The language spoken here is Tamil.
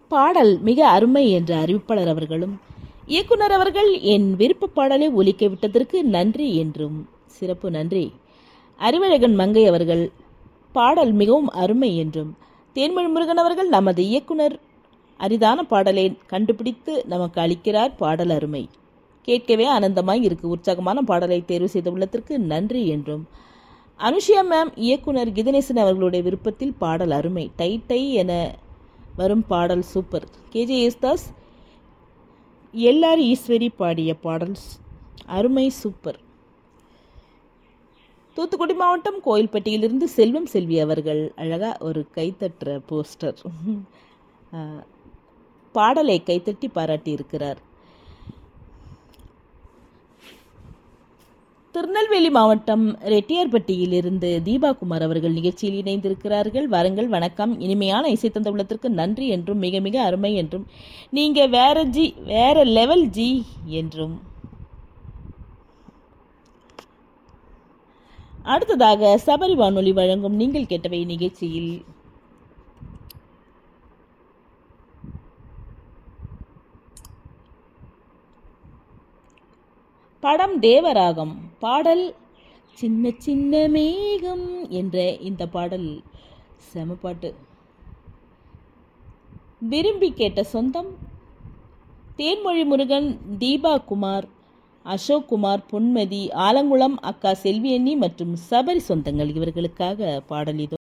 பாடல் மிக அருமை என்ற அறிவிப்பாளர் அவர்களும் இயக்குனர் அவர்கள் என் விருப்ப பாடலை ஒலிக்க விட்டதற்கு நன்றி என்றும் சிறப்பு நன்றி அறிவழகன் மங்கை அவர்கள் பாடல் மிகவும் அருமை என்றும் தேன்மொழி முருகன் அவர்கள் நமது இயக்குனர் அரிதான பாடலை கண்டுபிடித்து நமக்கு அளிக்கிறார் பாடல் அருமை கேட்கவே ஆனந்தமாய் இருக்கு உற்சாகமான பாடலை தேர்வு செய்த உள்ளத்திற்கு நன்றி என்றும் அனுஷியா மேம் இயக்குனர் கிதனேசன் அவர்களுடைய விருப்பத்தில் பாடல் அருமை டை டை என வரும் பாடல் super KJ Yesudas LR Eswari பாடிய பாடல் ஸ்- அருமை சூப்பர் தூத்துக்குடி மாவட்டம் கோயில்பட்டியிலிருந்து செல்வம் செல்வி அவர்கள் அழகா ஒரு கைத்தட்டுற போஸ்டர் அஹ், பாடலை கைத்தட்டி பாராட்டி இருக்கிறார் திருநெல்வேலி மாவட்டம் ரெட்டியார்பட்டியிலிருந்து தீபா குமார் அவர்கள் நிகழ்ச்சியில் இணைந்திருக்கிறார்கள் வாருங்கள் வணக்கம் இனிமையான இசை தந்த உள்ளத்திற்கு நன்றி என்றும் மிக மிக அருமை என்றும் நீங்க வேற ஜி வேற லெவல் ஜி என்றும் அடுத்ததாக சபரி வானொலி வழங்கும் நீங்கள் கேட்டவை நிகழ்ச்சியில் படம் தேவராகம் பாடல் சின்ன சின்ன மேகம் என்ற இந்த பாடல் செம பாட்டு விரும்பி கேட்ட சொந்தம் தேன்மொழி முருகன் தீபா குமார் அசோக் குமார் பொன்மதி ஆலங்குளம் அக்கா செல்வியண்ணி மற்றும் சபரி சொந்தங்கள் இவர்களுக்காக பாடல் இதோ